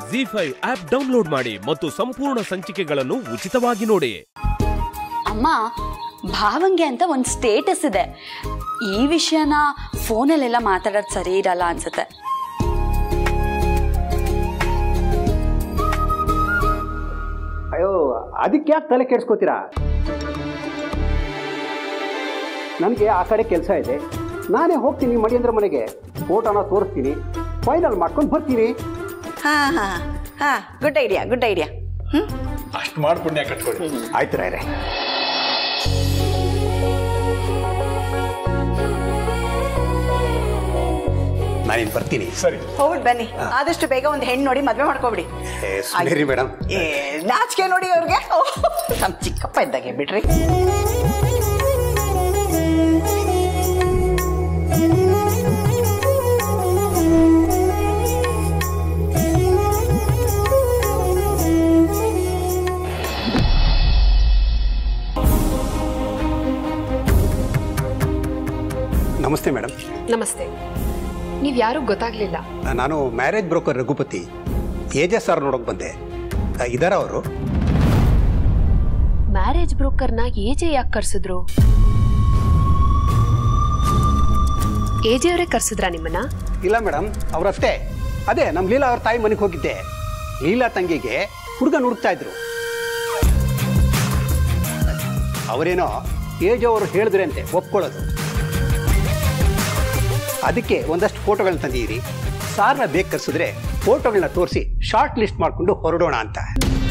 G ZEE5 app download ಮಾಡಿ ಮತ್ತು ಸಂಪೂರ್ಣ ಸಂಚಿಕೆಗಳನ್ನು ಉಚಿತವಾಗಿ ನೋಡಿ ಅಮ್ಮ ಭಾವಂಗೆ ಅಂತ ಒಂದು ಸ್ಟೇಟಸ್ ಇದೆ ಈ ವಿಷಯನ ಫೋನಲ್ಲೆಲ್ಲ ಮಾತಾಡೋದು ಸರಿ ಇರಲ್ಲ ಅನ್ಸುತ್ತೆ ಅಯ್ಯೋ ಅದಕ್ಕೆ ಯಾಕೆ ತಲೆ ಕೆಡ್ಸ್ಕೋತೀರಾ ನನಗೆ ಆ ಕಡೆ ಕೆಲಸ ಇದೆ ನಾನೇ ಹೋಗ್ತೀನಿ ಮಡಿಯಂದ್ರ ಮನೆಗೆ ಫೋಟೋನ ತೋರಿಸ್ತೀನಿ ಫೈನಲ್ ಮಾಡ್ಕೊಂಡು ಬರ್ತೀನಿ ಹಾ ಹಾ ಹಾ good idea good idea hmm ಅಷ್ಟು ಮಾಡಿ ಪುಣ್ಯ ಕಟ್ಕೊಳ್ಳಿ ಆಯ್ತು ರಾಯ್ರೆ ನಾನಿನ್ ಬರ್ತೀನಿ ಸರಿ ಹೋಗ್ಬಿಟ್ಟು ಬನ್ನಿ ಆದಷ್ಟು ಬೇಗ ಒಂದು ಹೆಣ್ಣು ನೋಡಿ ಮದ್ವೆ ಮಾಡ್ಕೊಬಿಡಿ ಏ, ಸುಮ್ನಿರಿ ಮೇಡಮ್ ಏ ನಾಚಿಕೆ ನೋಡಿ ಅವ್ರಿಗೆ ಓಹ್, ನಮ್ ಚಿಕ್ಕಪ್ಪ ಇದ್ದಾಗೆ ಬಿಡ್ರಿ ನಮಸ್ತೆ ಮೇಡಮ್ ನಮಸ್ತೆ ನೀವ್ ಯಾರು ಗೊತ್ತಾಗ್ಲಿಲ್ಲ ನಾನು ಮ್ಯಾರೇಜ್ ಬ್ರೋಕರ್ ರಘುಪತಿ ಏಜಸ್ ಸರ್ ನೋಡೋಕೆ ಬಂದೆ ಇದಾರ ಅವರು ಮ್ಯಾರೇಜ್ ಬ್ರೋಕರ್ನ ಏಜೆ ಯಾಕೆ ಕರ್ಸಿದ್ರು ಏಜೆ ಅವರೇ ಕರ್ಸಿದ್ರಾ ನಿಮ್ಮನ್ನ ಇಲ್ಲ ಮೇಡಮ್ ಅವರಷ್ಟೇ ಅದೇ ನಮ್ಮ ಲೀಲಾ ಅವ್ರ ತಾಯಿ ಮನೆಗೆ ಹೋಗಿದ್ದೆ ಲೀಲಾ ತಂಗಿಗೆ ಹುಡುಗನ ಹುಡುಕ್ತಾ ಇದ್ರು ಅವರೇನೋ ಏಜ್ ಅವರು ಹೇಳಿದ್ರೆ ಅಂತೆ ಒಪ್ಕೊಳ್ಳೋದು ಅದಕ್ಕೆ ಒಂದಷ್ಟು ಫೋಟೋಗಳನ್ನ ತಂದಿದ್ದೀರಿ ಸಾರ್ನ ಬೇಕು ಕರ್ಸಿದ್ರೆ ಫೋಟೋಗಳನ್ನ ತೋರಿಸಿ ಶಾರ್ಟ್ ಲಿಸ್ಟ್ ಮಾಡಿಕೊಂಡು ಹೊರಡೋಣ ಅಂತ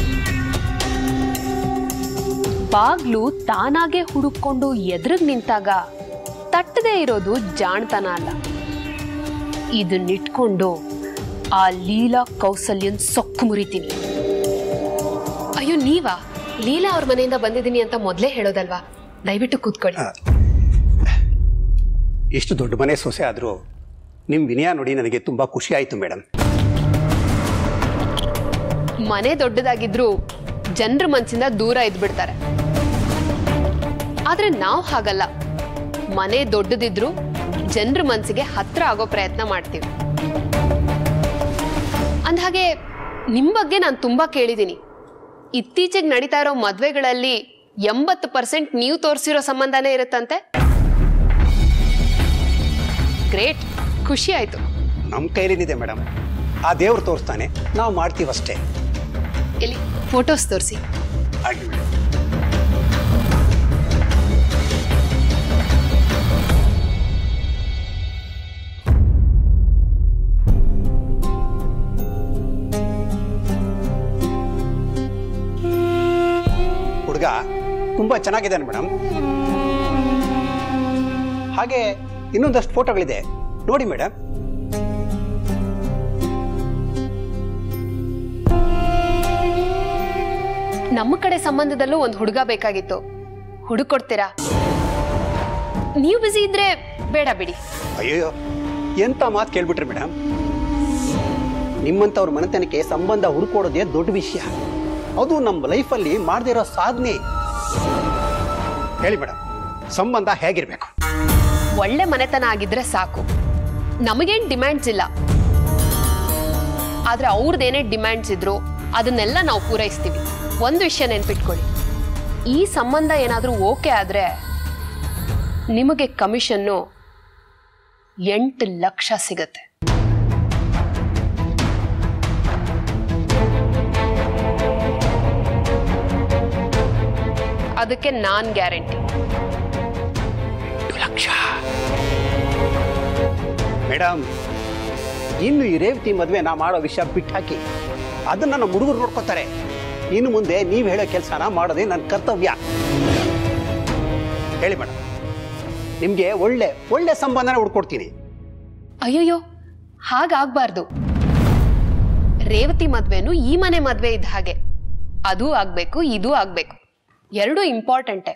ಬಾಗ್ಲು ತಾನಾಗೆ ಹುಡುಕೊಂಡು ಎದುರುಗ್ ನಿಂತಾಗ ತಟ್ಟದೇ ಇರೋದು ಜಾಣ್ತನ ಅಲ್ಲ ಇದನ್ನಿಟ್ಕೊಂಡು ಆ ಲೀಲಾ ಕೌಸಲ್ಯನ್ ಸೊಕ್ಕು ಮುರಿತೀನಿ ಅಯ್ಯೋ ನೀವಾ ಲೀಲಾ ಅವ್ರ ಮನೆಯಿಂದ ಬಂದಿದ್ದೀನಿ ಅಂತ ಮೊದ್ಲೇ ಹೇಳೋದಲ್ವಾ ದಯವಿಟ್ಟು ಕೂತ್ಕೊಳ್ಳಿ ಇಷ್ಟು ದೊಡ್ಡ ಮನೆ ಸೊಸೆ ಆದರೂ ನಿಮ್ಮ ವಿನಯ ನೋಡಿ ನನಗೆ ತುಂಬ ಖುಷಿ ಆಯಿತು ಮೇಡಮ್ ಮನೆ ದೊಡ್ಡದಾಗಿದ್ರು ಜನರ ಮನ್ಸಿಂದ ದೂರ ಇದ್ಬಿಡ್ತಾರೆ ಆದ್ರೆ ನಾವು ಹಾಗಲ್ಲ ಮನೆ ದೊಡ್ಡದಿದ್ರು ಜನರ ಮನ್ಸಿಗೆ ಹತ್ರ ಆಗೋ ಪ್ರಯತ್ನ ಮಾಡ್ತೀವಿ ಅಂದ್ಹಾಗೆ ನಿಮ್ ಬಗ್ಗೆ ನಾನು ತುಂಬಾ ಕೇಳಿದ್ದೀನಿ ಇತ್ತೀಚೆಗೆ ನಡೀತಾ ಇರೋ ಮದ್ವೆಗಳಲ್ಲಿ ಎಂಬತ್ತು ಪರ್ಸೆಂಟ್ ನೀವು ತೋರಿಸಿರೋ ಸಂಬಂಧನೇ ಇರುತ್ತಂತೆ ಗ್ರೇಟ್ ಖುಷಿ ಆಯ್ತು ನಮ್ಮ ಕೈಲೇನಿದೆ ಮೇಡಮ್ ಆ ದೇವ್ರು ತೋರಿಸ್ತಾನೆ ನಾವು ಮಾಡ್ತೀವಷ್ಟೇ ಎಲ್ಲಿ ಫೋಟೋಸ್ ತೋರಿಸಿ ಹಾಗೆ ಮೇಡಮ್ ಹುಡುಗ ತುಂಬಾ ಚೆನ್ನಾಗಿದ್ದಾನೆ ಮೇಡಮ್ ಹಾಗೆ ಇನ್ನೊಂದಷ್ಟು ಫೋಟೋಗಳಿದೆ ನೋಡಿ ಮೇಡಮ್ ನಮ್ಮ ಕಡೆ ಸಂಬಂಧದಲ್ಲೂ ಒಂದು ಹುಡುಗ ಬೇಕಾಗಿತ್ತು ಹುಡುಕೊಡ್ತೀರಾ ನೀವು ಬಿಸಿ ಇದ್ರೆ ಬೇಡ ಬಿಡಿ ಅಯ್ಯೋ ಎಂತ ಮಾತು ಕೇಳ್ಬಿಟ್ರಿ ಮೇಡಮ್ ನಿಮ್ಮಂಥವ್ರ ಮನೆತನಕ್ಕೆ ಸಂಬಂಧ ಹುಡುಕೊಡೋದೇ ದೊಡ್ಡ ವಿಷಯ ಅದು ನಮ್ಮ ಲೈಫಲ್ಲಿ ಮಾಡದೇ ಇರೋ ಸಾಧನೆ ಹೇಳಿ ಮೇಡಮ್ ಸಂಬಂಧ ಹೇಗಿರ್ಬೇಕು ಒಳ್ಳೆ ಮನೆತನ ಆಗಿದ್ರೆ ಸಾಕು ನಮಗೇನ್ ಡಿಮ್ಯಾಂಡ್ಸ್ ಇಲ್ಲ ಆದ್ರೆ ಅವ್ರದ್ದೇನೇ ಡಿಮ್ಯಾಂಡ್ಸ್ ಇದ್ರು ಅದನ್ನೆಲ್ಲ ನಾವು ಪೂರೈಸ್ತೀವಿ ಒಂದು ವಿಷಯ ನೆನ್ಪಿಟ್ಕೊಳ್ಳಿ ಈ ಸಂಬಂಧ ಏನಾದರೂ ಓಕೆ ಆದ್ರೆ ನಿಮಗೆ ಕಮಿಷನ್ನು ಎಂಟು ಲಕ್ಷ ಸಿಗತ್ತೆ ಅದಕ್ಕೆ ನಾನ್ ಗ್ಯಾರಂಟಿ ಲಕ್ಷ ಮೇಡಮ್ ಇನ್ನು ಈ ರೇವತಿ ಮದುವೆ ನಾ ಮಾಡೋ ವಿಷಯ ಬಿಟ್ಟು ಹಾಕಿ ಅದನ್ನ ನಮ್ಮ ಹುಡುಗರು ನೋಡ್ಕೋತಾರೆ ಇನ್ನು ಮುಂದೆ ನೀವು ಹೇಳೋ ಕೆಲಸನ ಮಾಡೋದೇ ನನ್ನ ಕರ್ತವ್ಯ ಹೇಳಿ ಮೇಡಮ್ ನಿಮಗೆ ಒಳ್ಳೆ ಒಳ್ಳೆ ಸಂಬಂಧನ ಹುಡ್ಕೊಡ್ತೀನಿ ಅಯ್ಯಯ್ಯೋ ಹಾಗಾಗ್ಬಾರ್ದು ರೇವತಿ ಮದ್ವೆನು ಈ ಮನೆ ಮದ್ವೆ ಇದ್ದ ಹಾಗೆ ಅದೂ ಆಗ್ಬೇಕು ಇದೂ ಆಗ್ಬೇಕು ಎರಡೂ ಇಂಪಾರ್ಟೆಂಟೆ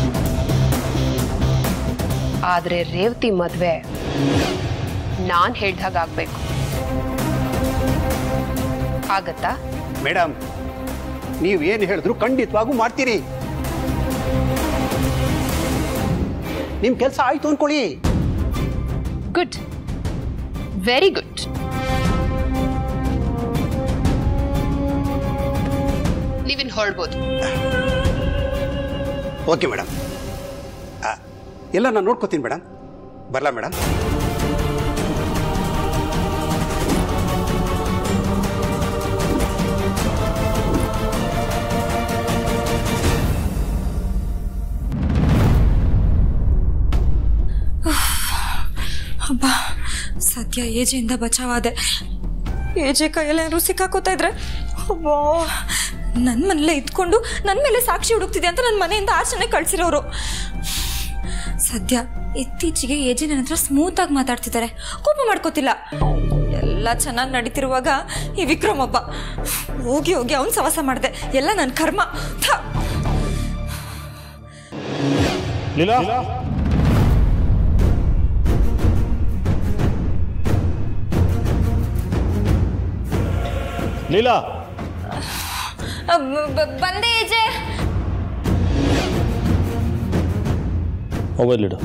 ಆದ್ರೆ ರೇವತಿ ಮದ್ವೆ ನಾನ್ ಹೇಳ್ದಾಗ ಆಗ್ಬೇಕು ಆಗತ್ತಾ ಮೇಡಮ್ ನೀವು ಏನು ಹೇಳಿದ್ರು ಖಂಡಿತವಾಗೂ ಮಾಡ್ತೀರಿ ನಿಮ್ಮ ಕೆಲಸ ಆಯ್ತು ಅನ್ಕೊಳ್ಳಿ ಗುಡ್ ವೆರಿ ಗುಡ್ ಹೊರಡ್ಬೋದು ಓಕೆ ಮೇಡಮ್ ಎಲ್ಲ ನಾನು ನೋಡ್ಕೋತೀನಿ ಮೇಡಮ್ ಬರಲಾ ಮೇಡಮ್ ಅಬ್ಬಾ ಸದ್ಯ ಏಜೆಯಿಂದ ಬಚಾವಾದೆ ಏಜೆ ಕೈಯಲ್ಲೇನಾದ್ರು ಸಿಕ್ಕಾಕೋತಾ ಇದ್ರೆ ಅಬ್ಬಾ ನನ್ನ ಮನೇಲೆ ಇದ್ಕೊಂಡು ನನ್ನ ಮೇಲೆ ಸಾಕ್ಷಿ ಹುಡುಕ್ತಿದೆ ಅಂತ ನನ್ನ ಮನೆಯಿಂದ ಆಚರಣೆ ಕಳ್ಸಿರೋರು ಸದ್ಯ ಇತ್ತೀಚೆಗೆ ಏಜೆ ನನ್ನ ಹತ್ರ ಸ್ಮೂತಾಗಿ ಮಾತಾಡ್ತಿದ್ದಾರೆ ಕೋಪ ಮಾಡ್ಕೋತಿಲ್ಲ ಎಲ್ಲ ಚೆನ್ನಾಗಿ ನಡೀತಿರುವಾಗ ಈ ವಿಕ್ರಮ್ ಒಬ್ಬ ಹೋಗಿ ಹೋಗಿ ಅವ್ನು ಸವಾಸ ಮಾಡಿದೆ ಎಲ್ಲ ನನ್ನ ಕರ್ಮ ಥ. ಲೀಲಾ ಲೀಲಾ ಬ- ಬ- ಬಂದೆ ಏಜೆ ಮೊಬೈಲ್ ಇಡು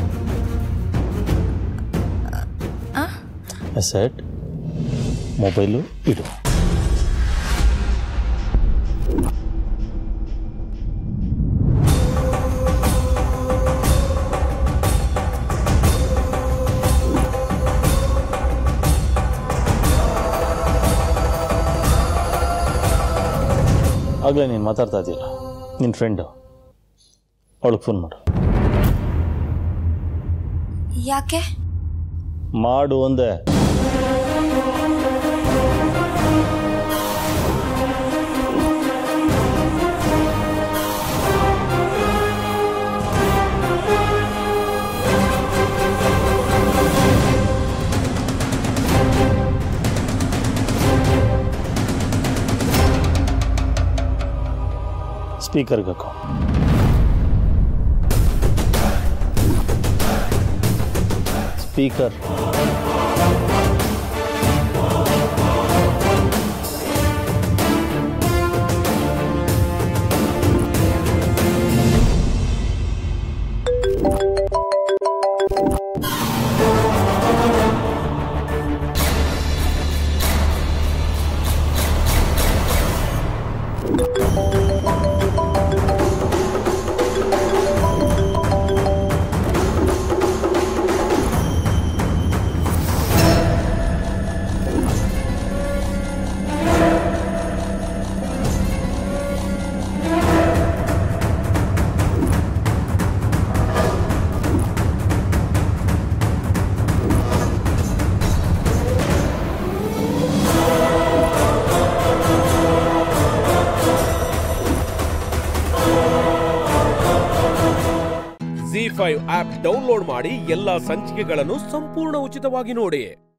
ಸೆಟ್ ಮೊಬೈಲು ಇಡು ಆಗಲೇ ನೀನು ಮಾತಾಡ್ತಾ ಇದೆಯಲ್ಲ ನಿನ್ನ ಫ್ರೆಂಡು ಅವಳಿಗೆ ಫೋನ್ ಮಾಡು ಯಾಕೆ ಮಾಡು ಒಂದೇ ಸ್ಪೀಕರ್ಗೆ ಹಾಕೋ speaker ZEE5 app download ಮಾಡಿ ಎಲ್ಲಾ ಸಂಚಿಕೆಗಳನ್ನು ಸಂಪೂರ್ಣ ಉಚಿತವಾಗಿ ನೋಡಿ